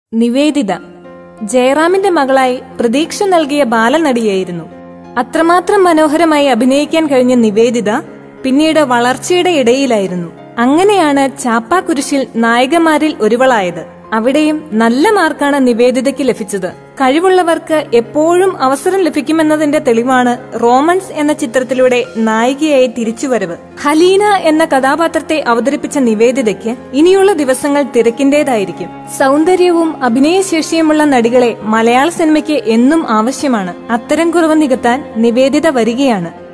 നിവേദിത ജയറാമിന്റെ മകളായി പ്രതീക്ഷ നൽകിയ ബാലനടിയായിരുന്നു അത്രമാത്രം മനോഹരമായി അഭിനയിക്കാൻ കഴിഞ്ഞ നിവേദിത പിന്നീട് വളർച്ചയുടെ ഇടയിലായിരുന്നു അങ്ങനെയാണ് ചാപ്പാക്കുരിശിൽ നായികമാരിൽ ഒരുവളായത് അവിടെയും നല്ല മാർക്കാണ് നിവേദിതയ്ക്ക് ലഭിച്ചത് കഴിവുള്ളവർക്ക് എപ്പോഴും അവസരം ലഭിക്കുമെന്നതിന്റെ തെളിവാണ് റോമൻസ് എന്ന ചിത്രത്തിലൂടെ നായികയായി തിരിച്ചുവരവ് ഹലീന എന്ന കഥാപാത്രത്തെ അവതരിപ്പിച്ച നിവേദിതയ്ക്ക് ഇനിയുള്ള ദിവസങ്ങൾ തിരക്കിന്റേതായിരിക്കും സൗന്ദര്യവും അഭിനയശേഷിയുമുള്ള നടികളെ മലയാള സിനിമയ്ക്ക് എന്നും ആവശ്യമാണ് അത്തരം കുറവ് നികത്താൻ നിവേദിത വരികയാണ്